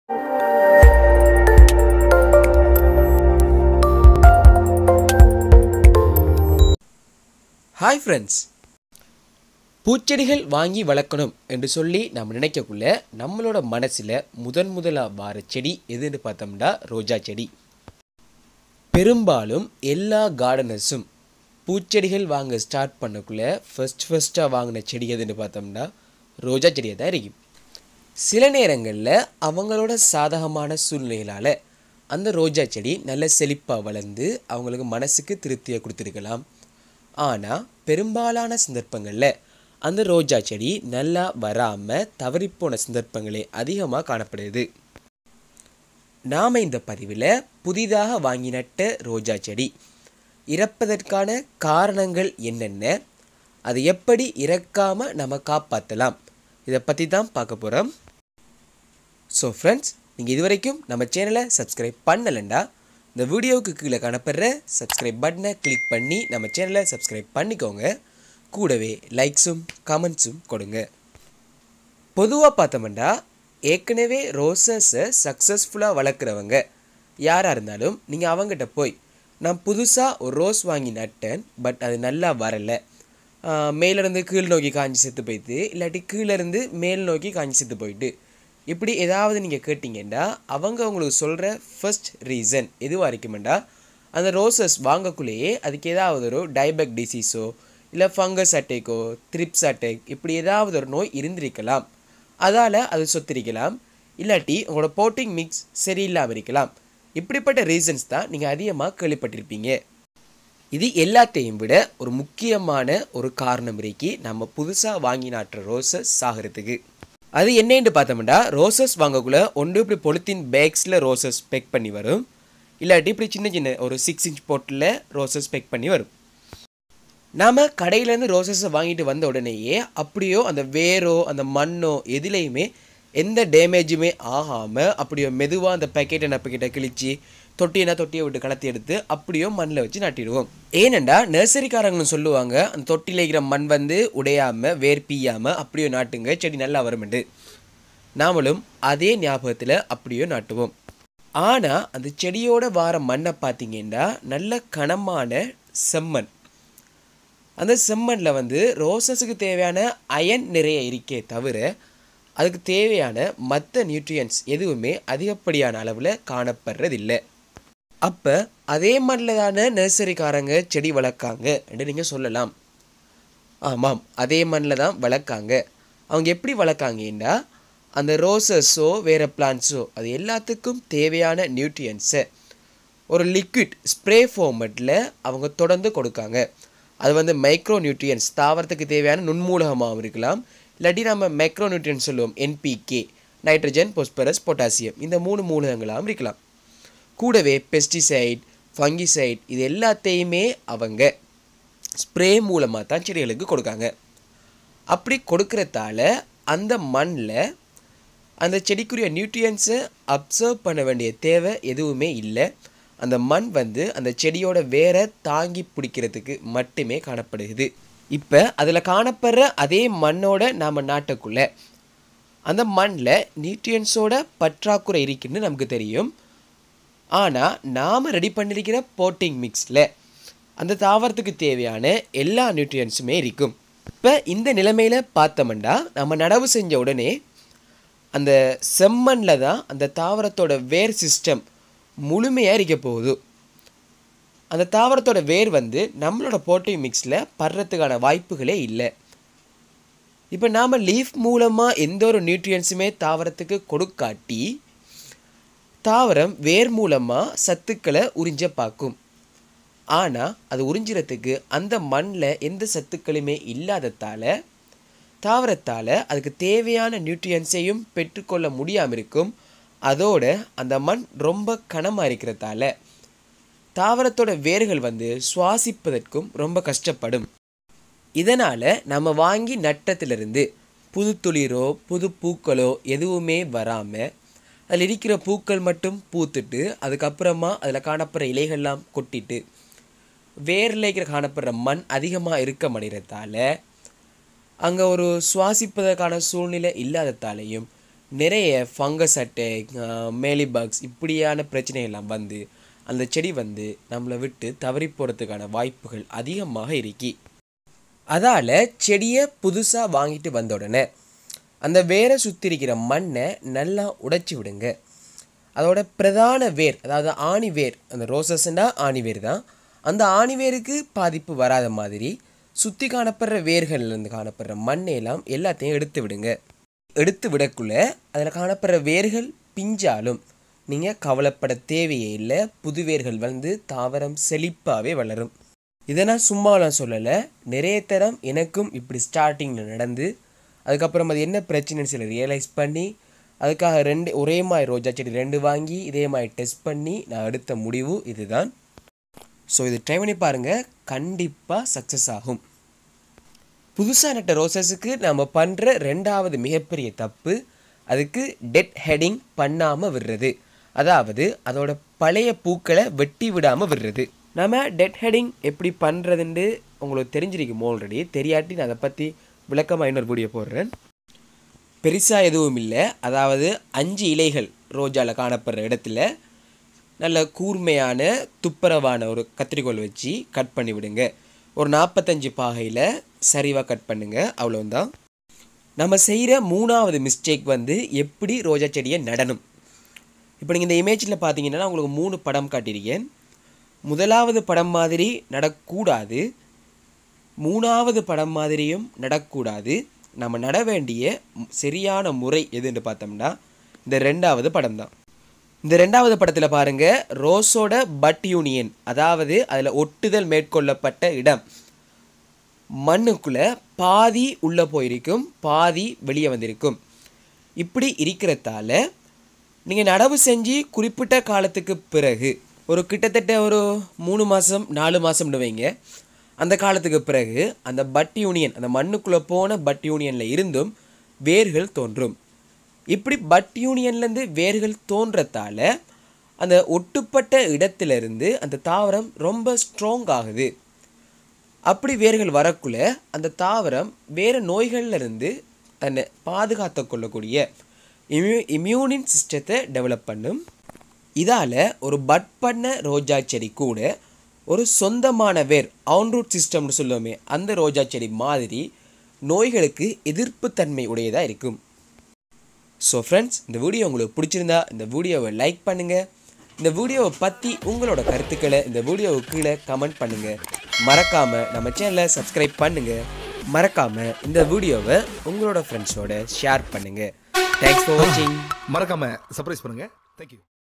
hi friends பூச்செடிகள் வாங்கி வளர்க்கணும் என்று சொல்லி நம்ம நினைக்கக்குள்ள நம்மளோட மனசில் முதன் முதலாக வார செடி எதுன்னு பார்த்தோம்னா ரோஜா செடி பெரும்பாலும் எல்லா கார்டனர்ஸும் பூச்செடிகள் வாங்க ஸ்டார்ட் பண்ணக்குள்ள ஃபர்ஸ்ட் ஃபர்ஸ்ட்டாக வாங்கின செடி எதுன்னு பார்த்தோம்னா ரோஜா செடியை தான் இருக்கும் சில நேரங்களில் அவங்களோட சாதகமான சூழ்நிலைகளால் அந்த ரோஜா செடி நல்ல செழிப்பாக வளர்ந்து அவங்களுக்கு மனசுக்கு திருப்தியை கொடுத்துருக்கலாம் ஆனால் பெரும்பாலான சந்தர்ப்பங்களில் அந்த ரோஜா செடி நல்லா வராமல் தவறிப்போன சந்தர்ப்பங்களே அதிகமாக காணப்படுது நாம் இந்த பதிவில் புதிதாக வாங்கி நட்ட ரோஜா செடி இறப்பதற்கான காரணங்கள் என்னென்ன அதை எப்படி இறக்காமல் நம்ம காப்பாற்றலாம் இதை பற்றி தான் பார்க்க போகிறோம் ஸோ ஃப்ரெண்ட்ஸ் நீங்கள் இது வரைக்கும் நம்ம சேனலை சப்ஸ்கிரைப் பண்ணலைண்டா இந்த வீடியோவுக்கு கீழே காணப்படுற சப்ஸ்கிரைப் பட்டனை கிளிக் பண்ணி நம்ம சேனலை சப்ஸ்கிரைப் பண்ணிக்கோங்க கூடவே லைக்ஸும் கமெண்ட்ஸும் கொடுங்க பொதுவாக பார்த்தோம்னா ஏற்கனவே ரோசஸை சக்ஸஸ்ஃபுல்லாக வளர்க்குறவங்க யாராக இருந்தாலும் நீங்கள் அவங்ககிட்ட போய் நான் புதுசாக ஒரு ரோஸ் வாங்கி நட்டேன் பட் அது நல்லா வரலை மேலேருந்து கீழ் நோக்கி காஞ்சி செத்து போயிட்டு இல்லாட்டி கீழேருந்து மேல் நோக்கி காஞ்சி செத்து போயிட்டு இப்படி ஏதாவது நீங்கள் கேட்டிங்கன்னா அவங்க உங்களுக்கு சொல்கிற ஃபர்ஸ்ட் ரீசன் எதுவாக இருக்குமெண்டா அந்த ரோசஸ் வாங்கக்குள்ளேயே அதுக்கு ஏதாவது ஒரு டைபெக் டிசீஸோ இல்லை ஃபங்கஸ் அட்டேக்கோ த்ரிப்ஸ் அட்டேக் இப்படி ஏதாவது ஒரு நோய் இருந்திருக்கலாம் அதால் அது சொத்திருக்கலாம் இல்லாட்டி உங்களோட போட்டிங் மிக்ஸ் சரியில்லாமல் இருக்கலாம் இப்படிப்பட்ட ரீசன்ஸ் தான் நீங்கள் அதிகமாக கேள்விப்பட்டிருப்பீங்க இது எல்லாத்தையும் விட ஒரு முக்கியமான ஒரு காரணம் இருக்கு நம்ம புதுசாக வாங்கி நாட்டுற ரோசஸ் சாகிறதுக்கு அது என்னன்னு பார்த்தோம்னா ரோசஸ் வாங்கக்குள்ள ஒன்று இப்படி பொலித்தீன் பேக்ஸில் ரோசஸ் பேக் பண்ணி வரும் இல்லாட்டி இப்படி சின்ன சின்ன ஒரு சிக்ஸ் இன்ச் போட்டில் ரோசஸ் பேக் பண்ணி வரும் நாம் கடையிலேருந்து ரோசஸை வாங்கிட்டு வந்த உடனேயே அப்படியோ அந்த வேரோ அந்த மண்ணோ எதுலேயுமே எந்த டேமேஜுமே ஆகாமல் அப்படியோ மெதுவாக அந்த பேக்கெட்டை நப்பக்கிட்ட கிழிச்சு தொட்டினா தொட்டியை விட்டு கலத்தி எடுத்து அப்படியோ மண்ணில் வச்சு நட்டிடுவோம் ஏனெண்டா நர்சரிக்காரங்களும் சொல்லுவாங்க அந்த தொட்டியில் இருக்கிற மண் வந்து உடையாமல் வேர் பீயாமல் அப்படியோ நாட்டுங்க செடி நல்லா வருமெண்டு நாமளும் அதே ஞாபகத்தில் அப்படியோ நாட்டுவோம் ஆனால் அந்த செடியோட வார மண்ணை பார்த்தீங்கன்னா நல்ல கனமான செம்மண் அந்த செம்மண்ணில் வந்து ரோசஸுக்கு தேவையான அயன் நிறைய இருக்கே தவிர அதுக்கு தேவையான மற்ற நியூட்ரியன்ஸ் எதுவுமே அதிகப்படியான அளவில் காணப்படுறதில்லை அப்போ அதே மண்ணில் தானே நர்சரிக்காரங்க செடி வளர்க்காங்க என்று நீங்கள் சொல்லலாம் ஆமாம் அதே மண்ணில் தான் வளர்க்காங்க அவங்க எப்படி வளர்க்காங்கன்னா அந்த ரோசஸோ வேறு பிளான்ஸோ அது எல்லாத்துக்கும் தேவையான நியூட்ரியன்ஸை ஒரு லிக்விட் ஸ்ப்ரே ஃபார்மெட்டில் அவங்க தொடர்ந்து கொடுக்காங்க அது வந்து மைக்ரோ நியூட்ரியன்ஸ் தாவரத்துக்கு தேவையான நுண்மூலகமாகவும் இருக்கலாம் இல்லாட்டி நம்ம மைக்ரோ நியூட்ரியன்ஸ் சொல்லுவோம் என்பிகே நைட்ரஜன் பொஸ்பரஸ் பொட்டாசியம் இந்த மூணு மூலகங்களாகவும் இருக்கலாம் கூடவே பெஸ்டிசைட் ஃபங்கிசைட் இது எல்லாத்தையுமே அவங்க ஸ்ப்ரே மூலமாக தான் செடிகளுக்கு கொடுக்காங்க அப்படி கொடுக்கறதால அந்த மண்ணில் அந்த செடிக்குரிய நியூட்ரியன்ஸை அப்சர்வ் பண்ண வேண்டிய தேவை எதுவுமே இல்லை அந்த மண் வந்து அந்த செடியோட வேரை தாங்கி பிடிக்கிறதுக்கு மட்டுமே காணப்படுகிறது இப்போ அதில் காணப்படுற அதே மண்ணோட நாம் நாட்டக்குள்ள அந்த மண்ணில் நியூட்ரியன்ஸோட பற்றாக்குறை இருக்குன்னு நமக்கு தெரியும் ஆனால் நாம் ரெடி பண்ணியிருக்கிற போட்டிங் மிக்ஸில் அந்த தாவரத்துக்கு தேவையான எல்லா நியூட்ரியன்ஸுமே இருக்கும் இப்போ இந்த நிலைமையில் பார்த்தோம்னா நம்ம நடவு செஞ்ச உடனே அந்த செம்மண்ணில் தான் அந்த தாவரத்தோட வேர் சிஸ்டம் முழுமையாக இருக்க போகுது அந்த தாவரத்தோட வேர் வந்து நம்மளோட போட்டிங் மிக்ஸில் படுறதுக்கான வாய்ப்புகளே இல்லை இப்போ நாம் லீஃப் மூலமாக எந்த ஒரு நியூட்ரியன்ஸுமே தாவரத்துக்கு கொடுக்காட்டி தாவரம் வேர் மூலமாக சத்துக்களை உறிஞ்ச பார்க்கும் ஆனால் அது உறிஞ்சிறதுக்கு அந்த மண்ணில் எந்த சத்துக்களுமே இல்லாததால் தாவரத்தால் அதுக்கு தேவையான நியூட்ரியன்ஸையும் பெற்றுக்கொள்ள முடியாமல் இருக்கும் அதோட அந்த மண் ரொம்ப கனமாக இருக்கிறதால தாவரத்தோட வேர்கள் வந்து சுவாசிப்பதற்கும் ரொம்ப கஷ்டப்படும் இதனால் நம்ம வாங்கி நட்டத்திலிருந்து புது துளிரோ புது பூக்களோ எதுவுமே வராமல் அதில் இருக்கிற பூக்கள் மட்டும் பூத்துட்டு அதுக்கப்புறமா அதில் காணப்படுற இலைகள்லாம் கொட்டிட்டு வேரில் இருக்கிற காணப்படுற மண் அதிகமாக இருக்க மாட்டேறதால அங்கே ஒரு சுவாசிப்பதற்கான சூழ்நிலை இல்லாததாலையும் நிறைய ஃபங்கஸ் அட்டை மேலிபக்ஸ் இப்படியான பிரச்சனை எல்லாம் வந்து அந்த செடி வந்து நம்மளை விட்டு தவறி போகிறதுக்கான வாய்ப்புகள் அதிகமாக இருக்கி அதால் செடியை புதுசாக வாங்கிட்டு வந்த உடனே அந்த வேரை சுற்றி இருக்கிற மண்ணை நல்லா உடைச்சி விடுங்க அதோட பிரதான வேர் அதாவது ஆணி வேர் அந்த ரோசஸ்னா ஆணி வேர் தான் அந்த ஆணி வேருக்கு பாதிப்பு வராத மாதிரி சுற்றி காணப்படுற வேர்கள்லேருந்து காணப்படுற மண்ணையெல்லாம் எல்லாத்தையும் எடுத்து விடுங்க எடுத்து விடக்குள்ள அதில் காணப்படுற வேர்கள் பிஞ்சாலும் நீங்கள் கவலைப்பட தேவையே இல்லை புது வேர்கள் வந்து தாவரம் செழிப்பாகவே வளரும் இதை நான் சும்மாலாம் சொல்லலை நிறைய தரம் எனக்கும் இப்படி ஸ்டார்டிங்கில் நடந்து அதுக்கப்புறம் அது என்ன பிரச்சனைன்னு சொல்லி ரியலைஸ் பண்ணி அதுக்காக ரெண்டு ஒரே மாதிரி ரோஜா செடி ரெண்டு வாங்கி இதே மாதிரி டெஸ்ட் பண்ணி நான் எடுத்த முடிவு இதுதான் ஸோ இது ட்ரை பண்ணி பாருங்கள் கண்டிப்பாக சக்ஸஸ் ஆகும் புதுசாக நட்ட ரோசஸுக்கு நம்ம பண்ணுற ரெண்டாவது மிகப்பெரிய தப்பு அதுக்கு டெட் ஹெட்டிங் பண்ணாமல் விடுறது அதாவது அதோட பழைய பூக்களை வெட்டி விடாமல் விடுறது நம்ம டெட் ஹெட்டிங் எப்படி பண்ணுறதுன்னு உங்களுக்கு தெரிஞ்சிருக்கும் ஆல்ரெடி தெரியாட்டி நான் அதை பற்றி விளக்கமாக இன்னொரு வீடியோ போடுறேன் பெருசாக எதுவும் இல்லை அதாவது அஞ்சு இலைகள் ரோஜாவில் காணப்படுற இடத்துல நல்ல கூர்மையான துப்புரவான ஒரு கத்திரிக்கோல் வச்சு கட் பண்ணி விடுங்க ஒரு நாற்பத்தஞ்சு பாகையில் சரிவாக கட் பண்ணுங்க அவ்வளோதான் நம்ம செய்கிற மூணாவது மிஸ்டேக் வந்து எப்படி ரோஜா செடியை நடணும் இப்போ நீங்கள் இந்த இமேஜில் பார்த்தீங்கன்னா உங்களுக்கு மூணு படம் காட்டியிருக்கேன் முதலாவது படம் மாதிரி நடக்கூடாது மூணாவது படம் மாதிரியும் நடக்கூடாது நம்ம நட வேண்டிய ம்- சரியான முறை எதுன்னு பார்த்தோம்னா இந்த ரெண்டாவது படம் தான் இந்த ரெண்டாவது படத்தில் பாருங்க ரோஸோட பட் யூனியன் அதாவது அதில் ஒட்டுதல் மேற்கொள்ளப்பட்ட இடம் மண்ணுக்குள்ள பாதி உள்ளே போயிருக்கும் பாதி வெளியே வந்திருக்கும் இப்படி இருக்கிறதால நீங்கள் நடவு செஞ்சு குறிப்பிட்ட காலத்துக்கு பிறகு ஒரு கிட்டத்தட்ட ஒரு மூணு மாதம் நாலு மாதம்னு வைங்க அந்த காலத்துக்கு பிறகு அந்த பட் யூனியன் அந்த மண்ணுக்குள்ளே போன பட் யூனியனில் இருந்தும் வேர்கள் தோன்றும் இப்படி பட் யூனியன்லேருந்து வேர்கள் தோன்றத்தால அந்த ஒட்டுப்பட்ட இடத்திலிருந்து அந்த தாவரம் ரொம்ப ஸ்ட்ராங் ஆகுது அப்படி வேர்கள் வரக்குள்ள அந்த தாவரம் வேறு நோய்கள்ல இருந்து தன்னை பாதுகாத்து கொள்ளக்கூடிய இம்யூ இம்யூனின் சிஸ்டத்தை டெவலப் பண்ணும் இதால் ஒரு பட் பண்ண ரோஜா செடி கூட ஒரு சொந்தமான வேர் ரூட் சிஸ்டம்னு சொல்லுவோமே அந்த ரோஜா செடி மாதிரி நோய்களுக்கு எதிர்ப்புத்தன்மை உடையதாக இருக்கும் ஸோ ஃப்ரெண்ட்ஸ் இந்த வீடியோ உங்களுக்கு பிடிச்சிருந்தா இந்த வீடியோவை லைக் பண்ணுங்கள் இந்த வீடியோவை பற்றி உங்களோட கருத்துக்களை இந்த வீடியோவுக்கு கீழே கமெண்ட் பண்ணுங்கள் மறக்காமல் நம்ம சேனலை சப்ஸ்கிரைப் பண்ணுங்கள் மறக்காமல் இந்த வீடியோவை உங்களோட ஃப்ரெண்ட்ஸோட ஷேர் பண்ணுங்கள் தேங்க்ஸ் ஃபார் வாட்சிங் மறக்காம சர்ப்ரைஸ் பண்ணுங்க தேங்க்யூ